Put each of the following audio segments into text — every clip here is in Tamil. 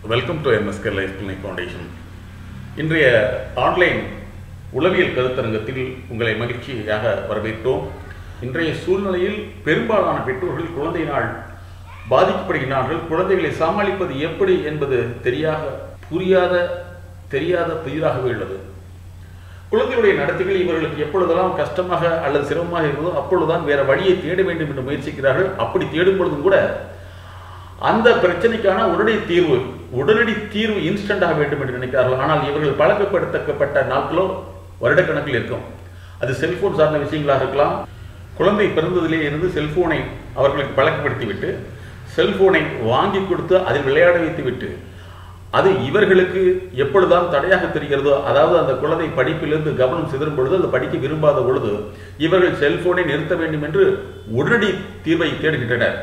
Welcome to MSK life clinic foundation இன்றைய ஆன்லைன் உளவியல் கருத்தரங்கத்தில் உங்களை மகிழ்ச்சியாக வரவேற்றோம் இன்றைய சூழ்நிலையில் பெரும்பாலான பெற்றோர்கள் குழந்தையினால் பாதிக்கப்படுகிறார்கள் குழந்தைகளை சமாளிப்பது எப்படி என்பது தெரியாத புரியாத தெரியாத புதிராகவே உள்ளது குழந்தைகளுடைய நடத்தைகள் இவர்களுக்கு எப்பொழுதெல்லாம் கஷ்டமாக அல்லது சிரமமாக இருந்ததோ அப்பொழுதுதான் வேற வழியை தேட வேண்டும் என்று முயற்சிக்கிறார்கள் அப்படி தேடும் பொழுதும் கூட அந்த பிரச்சனைக்கான உடனடி தீர்வு உடனடி தீர்வு இன்ஸ்டண்டாக வேண்டும் என்று நினைக்கிறார்கள் ஆனால் இவர்கள் பழக்கப்படுத்தப்பட்ட நாட்களோ வருடக்கணக்கில் இருக்கும் அது செல்போன் சார்ந்த விஷயங்களாக இருக்கலாம் குழந்தை பிறந்ததிலே இருந்து செல்போனை அவர்களுக்கு பழக்கப்படுத்திவிட்டு செல்போனை வாங்கி கொடுத்து அதில் விளையாட வைத்து விட்டு அது இவர்களுக்கு எப்பொழுதுதான் தடையாக தெரிகிறதோ அதாவது அந்த குழந்தை படிப்பிலிருந்து கவனம் சிதறும் பொழுது அது படிக்க விரும்பாத பொழுது இவர்கள் செல்போனை நிறுத்த வேண்டும் என்று உடனடி தீர்வை தேடுகின்றனர்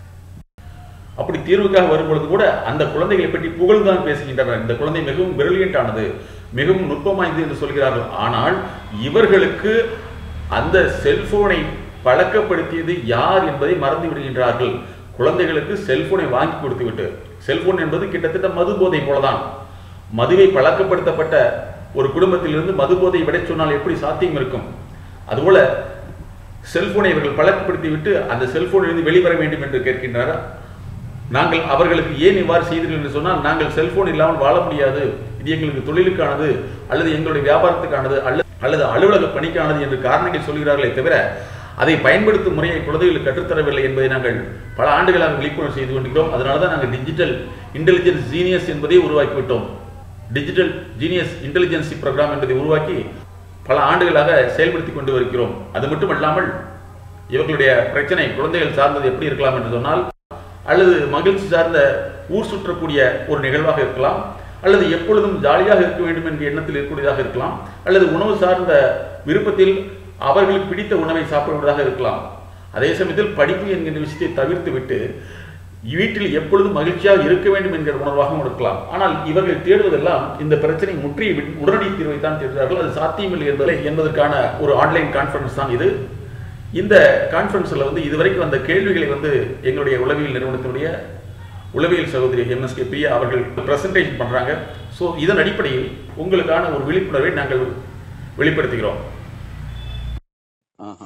அப்படி தீர்வுக்காக வரும்பொழுது கூட அந்த குழந்தைகளை பற்றி புகழ்தான் பேசுகின்றனர் இந்த குழந்தை மிகவும் பிரில்லியன்ட் ஆனது மிகவும் நுட்பமானது என்று சொல்கிறார்கள் ஆனால் இவர்களுக்கு அந்த செல்போனை பழக்கப்படுத்தியது யார் என்பதை மறந்து விடுகின்றார்கள் குழந்தைகளுக்கு செல்போனை வாங்கி கொடுத்து விட்டு செல்போன் என்பது கிட்டத்தட்ட மது போதை போலதான் மதுவை பழக்கப்படுத்தப்பட்ட ஒரு குடும்பத்திலிருந்து மது போதை விட சொன்னால் எப்படி சாத்தியம் இருக்கும் அதுபோல செல்போனை இவர்கள் பழக்கப்படுத்தி விட்டு அந்த செல்போனிலிருந்து வெளிவர வேண்டும் என்று கேட்கின்றனர் நாங்கள் அவர்களுக்கு ஏன் இவ்வாறு செய்தீர்கள் என்று சொன்னால் நாங்கள் செல்போன் இல்லாமல் வாழ முடியாது இது எங்களுக்கு தொழிலுக்கானது அல்லது எங்களுடைய வியாபாரத்துக்கானது அல்லது அல்லது அலுவலக பணிக்கானது என்று காரணங்கள் சொல்கிறார்களே தவிர அதை பயன்படுத்தும் முறையை குழந்தைகளுக்கு கற்றுத்தரவில்லை என்பதை நாங்கள் பல ஆண்டுகளாக விழிப்புணர்வு செய்து கொண்டிருக்கிறோம் அதனால தான் நாங்கள் டிஜிட்டல் இன்டெலிஜென்ஸ் ஜீனியஸ் என்பதை உருவாக்கிவிட்டோம் டிஜிட்டல் ஜீனியஸ் இன்டெலிஜென்சி ப்ரோக்ராம் என்பதை உருவாக்கி பல ஆண்டுகளாக செயல்படுத்தி கொண்டு வருகிறோம் அது மட்டுமல்லாமல் இவர்களுடைய பிரச்சனை குழந்தைகள் சார்ந்தது எப்படி இருக்கலாம் என்று சொன்னால் அல்லது மகிழ்ச்சி சார்ந்த ஊர் சுற்றக்கூடிய ஒரு நிகழ்வாக இருக்கலாம் அல்லது எப்பொழுதும் ஜாலியாக இருக்க வேண்டும் என்ற எண்ணத்தில் இருக்கக்கூடியதாக இருக்கலாம் அல்லது உணவு சார்ந்த விருப்பத்தில் அவர்களுக்கு பிடித்த உணவை சாப்பிடுவதாக இருக்கலாம் அதே சமயத்தில் படிப்பு என்கின்ற விஷயத்தை தவிர்த்து விட்டு வீட்டில் எப்பொழுதும் மகிழ்ச்சியாக இருக்க வேண்டும் என்கிற உணர்வாகவும் இருக்கலாம் ஆனால் இவர்கள் தேடுவதெல்லாம் இந்த பிரச்சனை முற்றிய உடனடி தீர்வை தான் தேடுகிறார்கள் அது சாத்தியமில்லை என்பதை என்பதற்கான ஒரு ஆன்லைன் கான்ஃபரன்ஸ் தான் இது இந்த கான்ஃபரன்ஸில் வந்து இதுவரைக்கும் வந்த கேள்விகளை வந்து எங்களுடைய உளவியல் நிறுவனத்தினுடைய உளவியல் சகோதரி எம்எஸ்கே பிரியா அவர்கள் பிரசன்டேஷன் பண்ணுறாங்க ஸோ இதன் அடிப்படையில் உங்களுக்கான ஒரு விழிப்புணர்வை நாங்கள் வெளிப்படுத்துகிறோம் ஆஹா.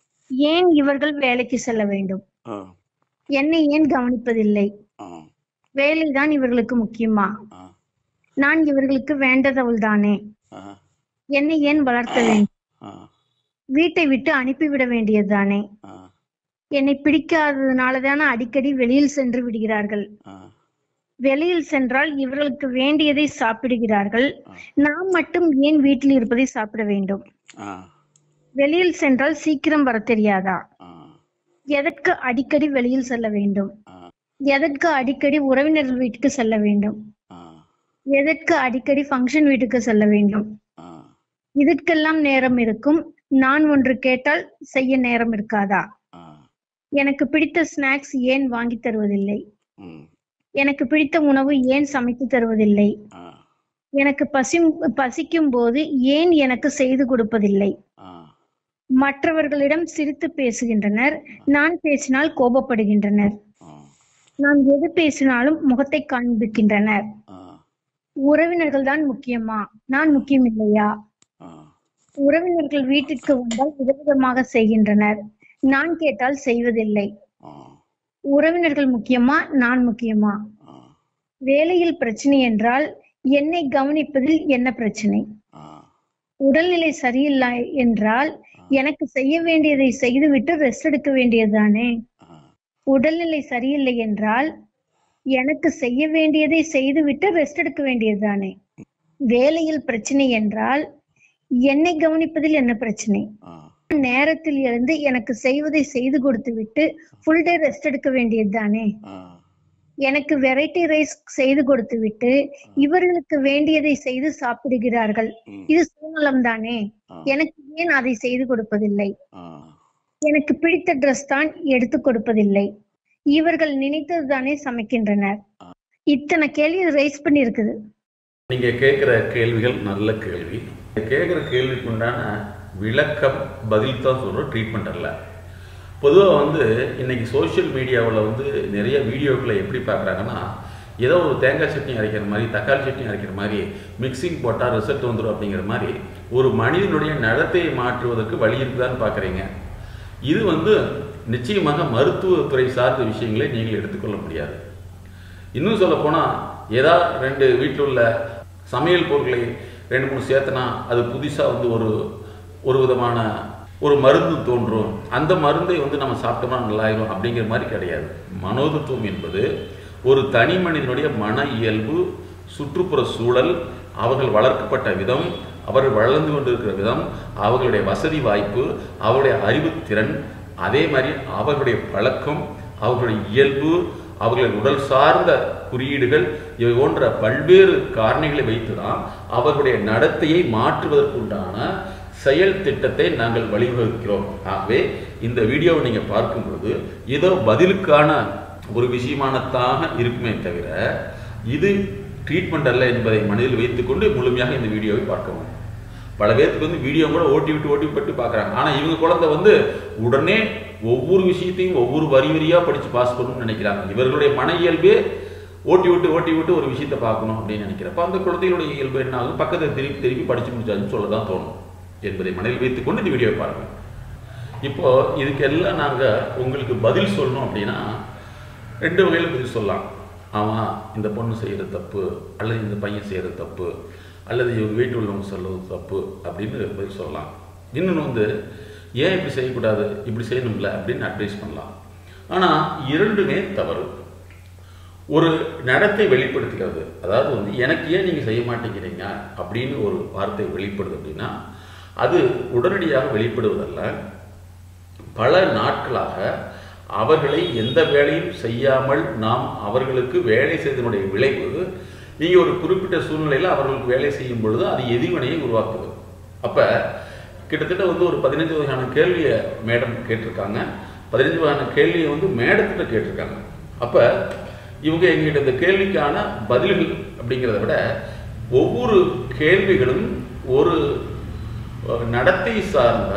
ஏன் இவர்கள் வேலைக்கு செல்ல வேண்டும் ஆ, என்னை ஏன் கவனிப்பதில்லை ஆ, வேலைதான் இவர்களுக்கு முக்கியமா ஆ, நான் இவர்களுக்கு வேண்டதவள் தானே ஆ, என்னை ஏன் வளர்த்த வேண்டும் ஆ, வீட்டை விட்டு அனுப்பிவிட வேண்டியதுதானே ஆ, என்னை பிடிக்காததுனால தானே அடிக்கடி வெளியில் சென்று விடுகிறார்கள் ஆ, வெளியில் சென்றால் இவர்களுக்கு வேண்டியதை சாப்பிடுகிறார்கள் நாம் மட்டும் ஏன் வீட்டில் இருப்பதை சாப்பிட வேண்டும் ஆ, வெளியில் சென்றால் சீக்கிரம் வர தெரியாதா ஆ, எதற்கு அடிக்கடி வெளியில் செல்ல வேண்டும் ஆ, எதற்கு அடிக்கடி உறவினர்கள் வீட்டுக்கு செல்ல வேண்டும் ஆ, எதற்கு அடிக்கடி ஃபங்க்ஷன் வீட்டுக்கு செல்ல வேண்டும் ஆ, இதற்கெல்லாம் நேரம் இருக்கும் நான் ஒன்று கேட்டால் செய்ய நேரம் இருக்காதா ஆ, எனக்கு பிடித்த ஸ்நாக்ஸ் ஏன் வாங்கி தருவதில்லை ம், எனக்கு பிடித்த உணவு ஏன் சமைத்து தருவதில்லை ஆ, எனக்கு பசி பசிக்கும் போது ஏன் எனக்கு செய்து கொடுப்பதில்லை ஆ, மற்றவர்களிடம் சிரித்து பேசுகின்றனர் நான் பேசினால் கோபப்படுகின்றனர் ஆ, நான் எது பேசினாலும் முகத்தை காண்பிக்கின்றனர் ஆ, உறவினர்கள் தான் முக்கியமா நான் முக்கியம் இல்லையா ஆ, உறவினர்கள் வீட்டிற்கு வந்தால் விதவிதமாக செய்கின்றனர் நான் கேட்டால் செய்வதில்லை ஆ, உறவினர்கள் முக்கியமா நான் முக்கியமா ஆ, வேலையில் பிரச்சனை என்றால் என்னை கவனிப்பதில் என்ன பிரச்சனை ஆ, உடல்நிலை சரியில்லை என்றால் எனக்கு செய்ய வேண்டியதை செய்துவிட்டு ரெஸ்ட் எடுக்க வேண்டியதுதானே ஆ, உடல்நிலை சரியில்லை என்றால் எனக்கு செய்ய வேண்டியதை செய்துவிட்டு ரெஸ்ட் எடுக்க வேண்டியதுதானே வேலையில் பிரச்சனை என்றால் என்னை கவனிப்பதில் என்ன பிரச்சனை ஆ, நேரத்தில் இருந்து எனக்கு செய்வதை செய்து கொடுத்து விட்டு ஃபுல் டே ரெஸ்ட் எடுக்க வேண்டியதுதானே ஆ, எனக்கு வெரைட்டி ரைஸ் செய்து கொடுத்து விட்டு இவர்களுக்கு வேண்டியதை செய்து சாப்பிடுகிறார்கள் ம், இது சுயநலம் தானே ஆ, எனக்கு ஏன் அதை செய்து கொடுப்பதில்லை ஆ, எனக்கு பிடித்த ட்ரெஸ் தான் எடுத்து கொடுப்பதில்லை இவர்கள் நினைத்தது தானே சமைக்கின்றனர் இத்தனை கேள்வி ரைஸ் பண்ணி இருக்குது நீங்க கேட்குற கேள்விகள் நல்ல கேள்வி கேட்குற கேள்விக்கு உண்டான விளக்கம் பதில் தான் சொல்கிறோம் ட்ரீட்மெண்ட் அல்ல பொதுவாக வந்து இன்னைக்கு சோஷியல் மீடியாவில் வந்து நிறைய வீடியோக்களை எப்படி பார்க்குறாங்கன்னா ஏதோ ஒரு தேங்காய் சட்னி அரைக்கிற மாதிரி தக்காளி சட்னி அரைக்கிற மாதிரி மிக்சிங் போட்டால் ரிசல்ட் வந்துடும் அப்படிங்கிற மாதிரி ஒரு மனிதனுடைய நடத்தையை மாற்றுவதற்கு வழி இருக்குதான்னு பார்க்குறீங்க இது வந்து நிச்சயமாக மருத்துவத்துறை சார்ந்த விஷயங்களை நீங்கள் எடுத்துக்கொள்ள முடியாது இன்னும் சொல்ல போனால் ஏதா ரெண்டு வீட்டில் உள்ள சமையல் பொருட்களை ரெண்டு மூணு சேர்த்தனா அது புதுசாக வந்து ஒரு ஒரு விதமான ஒரு மருந்து தோன்றும் அந்த மருந்தை வந்து நம்ம சாப்பிட்டோம்னா நல்லாயிரும் அப்படிங்கிற மாதிரி கிடையாது மனோதத்துவம் என்பது ஒரு தனி மனிதனுடைய மன இயல்பு சுற்றுப்புற சூழல் அவர்கள் வளர்க்கப்பட்ட விதம் அவர்கள் வளர்ந்து கொண்டிருக்கிற விதம் அவர்களுடைய வசதி வாய்ப்பு அவருடைய அறிவுத்திறன் அதே மாதிரி அவர்களுடைய பழக்கம் அவர்களுடைய இயல்பு அவர்களின் உடல் சார்ந்த குறியீடுகள் இவை போன்ற பல்வேறு காரணிகளை வைத்துதான் அவர்களுடைய நடத்தையை மாற்றுவதற்குண்டான செயல் திட்டத்தை நாங்கள் வழிவகுக்கிறோம் ஆகவே இந்த வீடியோவை நீங்கள் பார்க்கும் பொழுது ஏதோ பதிலுக்கான ஒரு விஷயமானதாக இருக்குமே தவிர இது ட்ரீட்மெண்ட் அல்ல என்பதை மனதில் வைத்துக்கொண்டு முழுமையாக இந்த வீடியோவை பார்க்கவும் பல பேருக்கு வந்து வீடியோ கூட ஓட்டி விட்டு ஓட்டி விட்டு பார்க்குறாங்க ஆனால் இவங்க குழந்தை வந்து உடனே ஒவ்வொரு விஷயத்தையும் ஒவ்வொரு வரி வரியாக படித்து பாஸ் பண்ணணும்னு நினைக்கிறாங்க இவர்களுடைய மன இயல்பே ஓட்டி விட்டு ஓட்டி விட்டு ஒரு விஷயத்தை பார்க்கணும் அப்படின்னு நினைக்கிறப்ப அந்த குழந்தைகளுடைய இயல்பு என்ன ஆகும் பக்கத்தை திருப்பி திருப்பி படித்து முடிச்சாச்சுன்னு சொல்ல தான் தோணும் என்பதை மனதில் வைத்துக்கொண்டு இந்த வீடியோவை பாருங்கள் இப்போ இதுக்கெல்லாம் நாங்கள் உங்களுக்கு பதில் சொல்லணும் அப்படின்னா ரெண்டு வகையில் பதில் சொல்லலாம் ஆமாம் இந்த பொண்ணு செய்கிற தப்பு அல்லது இந்த பையன் செய்கிற தப்பு அல்லது இவங்க வீட்டில் உள்ளவங்க சொல்றது தப்பு அப்படின்னு பதில் சொல்லலாம் இன்னொன்று வந்து ஏன் இப்படி செய்யக்கூடாது இப்படி செய்யணும்ல அப்படின்னு அட்வைஸ் பண்ணலாம் ஆனால் இரண்டுமே தவறு ஒரு நடத்தை வெளிப்படுத்துகிறது அதாவது வந்து எனக்கு ஏன் நீங்கள் செய்ய மாட்டேங்கிறீங்க அப்படின்னு ஒரு வார்த்தை வெளிப்படுது அப்படின்னா அது உடனடியாக வெளிப்படுவதல்ல பல நாட்களாக அவர்களை எந்த வேலையும் செய்யாமல் நாம் அவர்களுக்கு வேலை செய்தனுடைய விளைவு நீங்கள் ஒரு குறிப்பிட்ட சூழ்நிலையில் அவர்களுக்கு வேலை செய்யும் பொழுது அது எதிர்வினையை உருவாக்குது அப்போ கிட்டத்தட்ட வந்து ஒரு பதினஞ்சு வகையான கேள்வியை மேடம் கேட்டிருக்காங்க பதினஞ்சு வகையான கேள்வியை வந்து மேடத்திட்ட கேட்டிருக்காங்க அப்போ இவங்க எங்ககிட்ட இந்த கேள்விக்கான பதில்கள் அப்படிங்கிறத விட ஒவ்வொரு கேள்விகளும் ஒரு நடத்தை சார்ந்த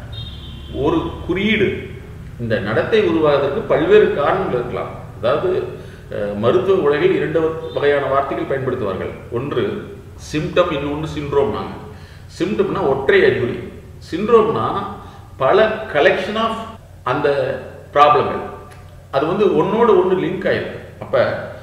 ஒரு குறியீடு இந்த நடத்தை உருவாவதற்கு பல்வேறு காரணங்கள் இருக்கலாம் அதாவது மருத்துவ உலகில் இரண்டு வகையான வார்த்தைகள் பயன்படுத்துவார்கள் ஒன்று சிம்டம் இன்னொன்று சிண்ட்ரோம் நாங்கள் சிம்டம்னா ஒற்றை அறிகுறி சிண்ட்ரோம்னா பல கலெக்ஷன் ஆஃப் அந்த ப்ராப்ளங்கள் அது வந்து ஒன்னோடு ஒன்று லிங்க் ஆயிருக்கு அப்போ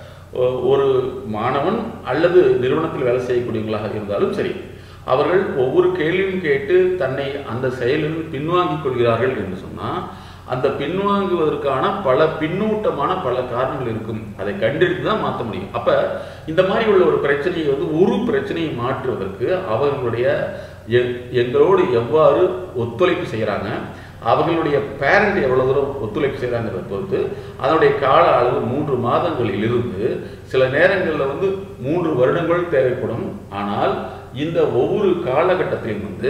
ஒரு மாணவன் அல்லது நிறுவனத்தில் வேலை செய்யக்கூடியவங்களாக இருந்தாலும் சரி அவர்கள் ஒவ்வொரு கேள்வியும் கேட்டு தன்னை அந்த செயலில் பின்வாங்கிக் கொள்கிறார்கள் என்று சொன்னால் அந்த பின்வாங்குவதற்கான பல பின்னூட்டமான பல காரணங்கள் இருக்கும் அதை கண்டெடுத்து தான் மாற்ற முடியும் அப்போ இந்த மாதிரி உள்ள ஒரு பிரச்சனையை வந்து ஒரு பிரச்சனையை மாற்றுவதற்கு அவர்களுடைய எங்களோடு எவ்வாறு ஒத்துழைப்பு செய்கிறாங்க அவர்களுடைய பேரண்ட் எவ்வளோ தூரம் ஒத்துழைப்பு செய்கிறாங்கிறத பொறுத்து அதனுடைய கால அளவு மூன்று மாதங்களிலிருந்து சில நேரங்களில் வந்து மூன்று வருடங்கள் தேவைப்படும் ஆனால் இந்த ஒவ்வொரு காலகட்டத்திலும் வந்து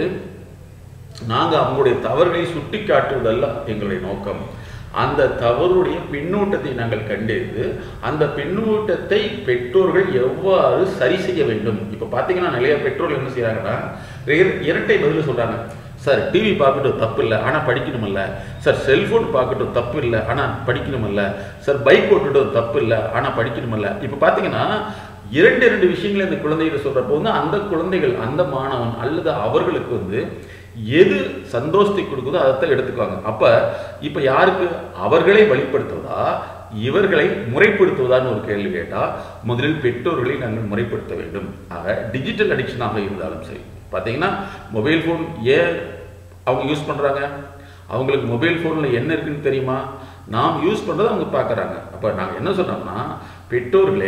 நாங்கள் அவங்களுடைய தவறுகளை சுட்டி காட்டுவதல்ல எங்களுடைய நோக்கம் அந்த தவறுடைய பின்னூட்டத்தை நாங்கள் கண்டறிந்து அந்த பின்னூட்டத்தை பெற்றோர்கள் எவ்வாறு சரி செய்ய வேண்டும் இப்போ பார்த்தீங்கன்னா நிறைய பெற்றோர்கள் என்ன செய்கிறாங்கன்னா இரட்டை பதில் சொல்கிறாங்க சார் டிவி பார்க்கட்டும் தப்பு இல்லை ஆனால் படிக்கணுமில்ல சார் செல்ஃபோன் பார்க்கட்டும் தப்பு இல்லை ஆனால் படிக்கணுமில்ல சார் பைக் ஓட்டுட்டும் தப்பு இல்லை ஆனால் படிக்கணுமில்ல இப்போ பார்த்தீங்கன்னா இரண்டு இரண்டு விஷயங்களை இந்த குழந்தைகள் சொல்கிறப்போ வந்து அந்த குழந்தைகள் அந்த மாணவன் அல்லது அவர்களுக்கு வந்து எது சந்தோஷத்தை கொடுக்குதோ அதைத்தான் எடுத்துக்குவாங்க அப்போ இப்போ யாருக்கு அவர்களை வழிப்படுத்துவதா இவர்களை முறைப்படுத்துவதான்னு ஒரு கேள்வி கேட்டால் முதலில் பெற்றோர்களை நாங்கள் முறைப்படுத்த வேண்டும் ஆக டிஜிட்டல் அடிக்ஷனாக இருந்தாலும் சரி பார்த்தீங்கன்னா மொபைல் ஃபோன் ஏன் அவங்க யூஸ் பண்ணுறாங்க அவங்களுக்கு மொபைல் ஃபோனில் என்ன இருக்குன்னு தெரியுமா நாம் யூஸ் பண்ணுறதை அவங்க பார்க்குறாங்க அப்போ நாங்கள் என்ன சொன்னோம்னா பெற்றோர்களே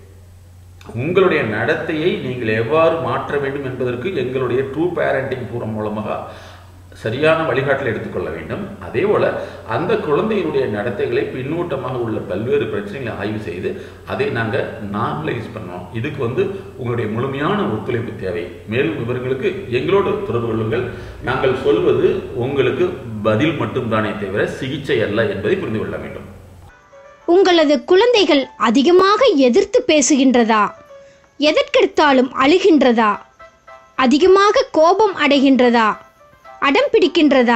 உங்களுடைய நடத்தையை நீங்கள் எவ்வாறு மாற்ற வேண்டும் என்பதற்கு எங்களுடைய ட்ரூ பேரண்டிங் பூரம் மூலமாக சரியான வழிகாட்டில் எடுத்துக்கொள்ள வேண்டும் அதே போல் அந்த குழந்தையினுடைய நடத்தைகளை பின்னூட்டமாக உள்ள பல்வேறு பிரச்சனைகளை ஆய்வு செய்து அதை நாங்கள் நார்மலைஸ் பண்ணோம் இதுக்கு வந்து உங்களுடைய முழுமையான ஒத்துழைப்பு தேவை மேலும் விவரங்களுக்கு எங்களோடு தொடர்பு கொள்ளுங்கள் நாங்கள் சொல்வது உங்களுக்கு பதில் மட்டும்தானே தவிர சிகிச்சை அல்ல என்பதை புரிந்து கொள்ள வேண்டும் உங்களது குழந்தைகள் அதிகமாக எதிர்த்து பேசுகின்றதா எதற்கெடுத்தாலும் அழுகின்றதா அதிகமாக கோபம் அடைகின்றதா அடம் பிடிக்கின்றதா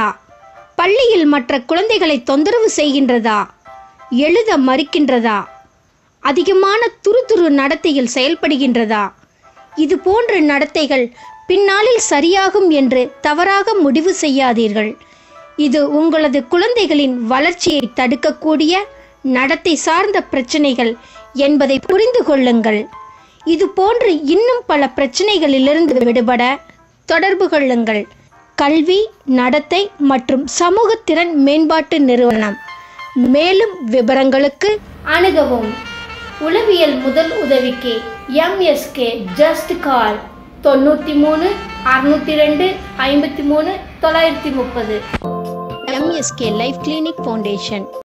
பள்ளியில் மற்ற குழந்தைகளை தொந்தரவு செய்கின்றதா எழுத மறுக்கின்றதா அதிகமான துருதுரு நடத்தையில் செயல்படுகின்றதா இது போன்ற நடத்தைகள் பின்னாளில் சரியாகும் என்று தவறாக முடிவு செய்யாதீர்கள் இது உங்களது குழந்தைகளின் வளர்ச்சியை தடுக்கக்கூடிய நடத்தை சார்ந்த பிரச்சனைகள் என்பதை புரிந்து கொள்ளுங்கள் இது போன்று இன்னும் பல பிரச்சனைகளிலிருந்து விடுபட தொடர்பு கொள்ளுங்கள் கல்வி நடத்தை மற்றும் சமூக திறன் மேம்பாட்டு நிறுவனம் மேலும் விவரங்களுக்கு அணுகவும் உளவியல் முதல் உதவிக்கு எம்எஸ்கே ஜஸ்ட் கால் தொண்ணூற்றி மூணு அறுநூத்தி ரெண்டு ஐம்பத்தி மூணு தொள்ளாயிரத்தி முப்பது எம்எஸ்கே லைஃப் கிளினிக் ஃபவுண்டேஷன்